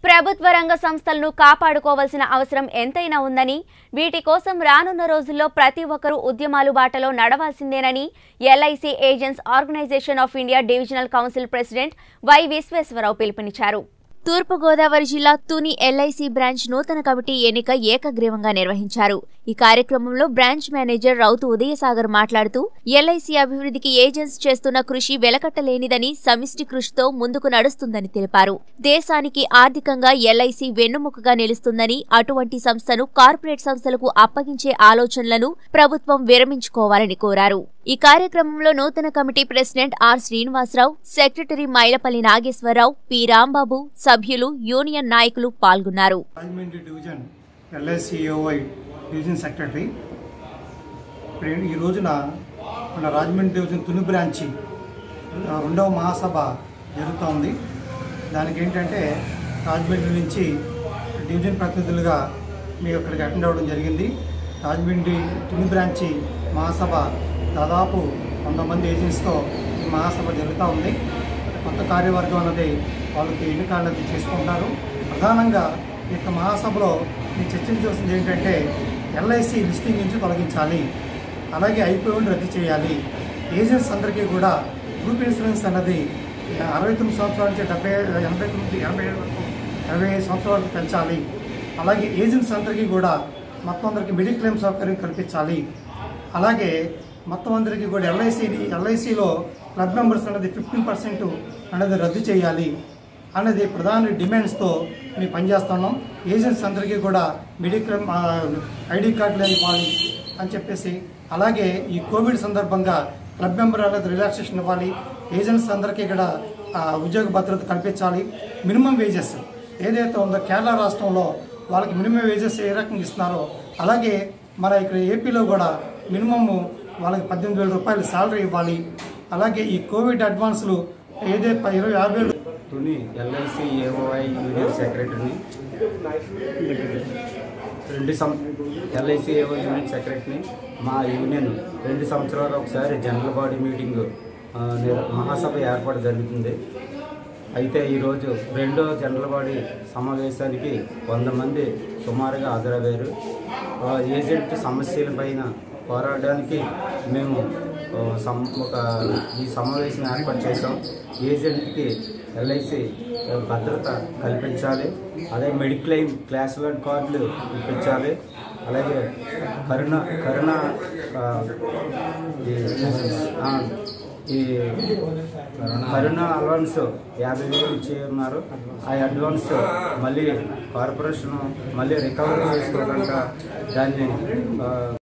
ప్రభుత్వ రంగ సంస్థలను కాపాడుకోవాల్సిన అవసరం ఎంతైనా ఉందని వీటి కోసం రానున్న రోజుల్లో ప్రతి ఒక్కరూ ఉద్యమాలు బాటలో నడవాల్సిందేనని LIC agents organisation of India divisional council president Y Visweswararao పిలుపునిచ్చారు తూర్పుగోదావరి జిల్లా తుని ఎల్ఐసి బ్రాంచ్ నూతన కమిటీ ఎన్నిక ఏకగ్రీవంగా నిర్వహించారు ఈ కార్యక్రమంలో బ్రాంచ్ మేనేజర్ రౌతు ఉదయసాగర్ మాట్లాడుతూ ఎల్ఐసి అభివృద్ధికి ఏజెంట్స్ చేస్తున్న కృషి వెలకట్టలేనిదని సమిష్టి కృషితో ముందుకు నడుస్తుందని తెలిపారు దేశానికి ఆర్థికంగా ఎల్ఐసి వెన్నుముకగా నిలుస్తుందని అటువంటి సంస్థను కార్పొరేట్ సంస్థలకు అప్పగించే ఆలోచనలను ప్రభుత్వం విరమించుకోవాలని కోరారు ఈ కార్యక్రమంలో నూతన committee president R Srinivasarao secretary Mylapalli Nageswararao P Rambabu సభ్యులు యూనియన్ నాయకులు పాల్గొన్నారు Rajahmundry division LICOI division secretary ఇప్పుడు ఈ- ఈ రోజున మన రాజమండ్రి డివిజన్ తుని బ్రాంచి ఆ, రెండవ మహాసభ జరుగుతోంది దానికి ఏంటంటే రాజమండ్రి నుంచి డివిజన్ ప్రతినిధులుగా మేము ఇక్కడికి అటెండ్ అవ్వడం జరిగింది రాజమండ్రి తుని బ్రాంచి మహాసభ దాదాపు వంద మంది ఏజెంట్స్తో ఈ మహాసభ జరుగుతూ ఉంది కొత్త కార్యవర్గం అన్నది వాళ్ళకి ఎన్నిక అన్నది చేసుకుంటారు ప్రధానంగా ఈ యొక్క మహాసభలో మేము చర్చించవలసింది ఏంటంటే ఎల్ఐసి లిస్టింగ్ నుంచి తొలగించాలి అలాగే ఐపీఓని రద్దు చేయాలి ఏజెంట్స్ అందరికీ కూడా గ్రూప్ ఇన్సూరెన్స్ అన్నది అరవై తొమ్మిది సంవత్సరాల నుంచి డెబ్బై ఎనభై తొమ్మిది ఎనభై ఏడు వరకు ఎనభై ఐదు సంవత్సరాల వరకు పెంచాలి అలాగే ఏజెంట్స్ అందరికీ కూడా మొత్తం అందరికీ మెడిక్లెయిమ్ సౌకర్యం కల్పించాలి అలాగే మొత్తం అందరికీ కూడా ఎల్ఐసి ఎల్ఐసిలో క్లబ్ మెంబర్స్ అనేది ఫిఫ్టీన్ పర్సెంట్ అనేది రద్దు చేయాలి అనేది ప్రధాన డిమాండ్స్తో మేము పనిచేస్తున్నాం ఏజెంట్స్ అందరికీ కూడా మెడిక్లెయిమ్ ఆ, ఐడి కార్డులు ఇవ్వాలి అని చెప్పేసి అలాగే ఈ కోవిడ్ సందర్భంగా క్లబ్ మెంబర్ అనేది రిలాక్సేషన్ ఇవ్వాలి ఏజెంట్స్ అందరికీ కూడా ఆ, ఉద్యోగ భద్రత కల్పించాలి మినిమం వేజెస్ ఏదైతే ఉందో కేరళ రాష్ట్రంలో వాళ్ళకి మినిమం వేజెస్ ఏ రకంగా ఇస్తున్నారో అలాగే మన ఇక్కడ ఏపీలో కూడా మినిమమ్ వాళ్ళకి పద్దెనిమిది వేల రూపాయలు శాలరీ ఇవ్వాలి అలాగే ఈ కోవిడ్ అడ్వాన్స్లు ఏదైతే ఇరవై యాభై వేలు తుని ఎల్ఐసి ఏఓఐ యూనియన్ సెక్రటరీని రెండు సం ఎల్ఐసి ఏఓ యూనియన్ సెక్రటరీని మా యూనియన్ రెండు సంవత్సరాలు ఒకసారి జనరల్ బాడీ మీటింగ్ ఆ, నిర్- మహాసభ ఏర్పాటు జరుగుతుంది అయితే ఈరోజు రెండో జనరల్ బాడీ సమావేశానికి వంద మంది సుమారుగా హాజరయ్యారు ఆ, ఏజెంట్ సమస్యలపైన పోరాడడానికి మేము ఆ, సం- ఒక ఈ సమావేశం ఏర్పాటు చేసాం ఏజెంట్కి ఎల్ఐసి భద్రత కల్పించాలి అదే మెడిక్లెయిమ్ క్లాస్ వన్ కార్డులు ఇప్పించాలి అలాగే కరుణ కరుణ ఆ, ఈ- ఆ, ఈ కరుణ అడ్వాన్స్ యాభై వేలు ఇచ్చి ఉన్నారు ఆ అడ్వాన్స్ మళ్ళీ కార్పొరేషన్ మళ్ళీ రికవరీ చేసుకోకుండా దాన్ని ఆ,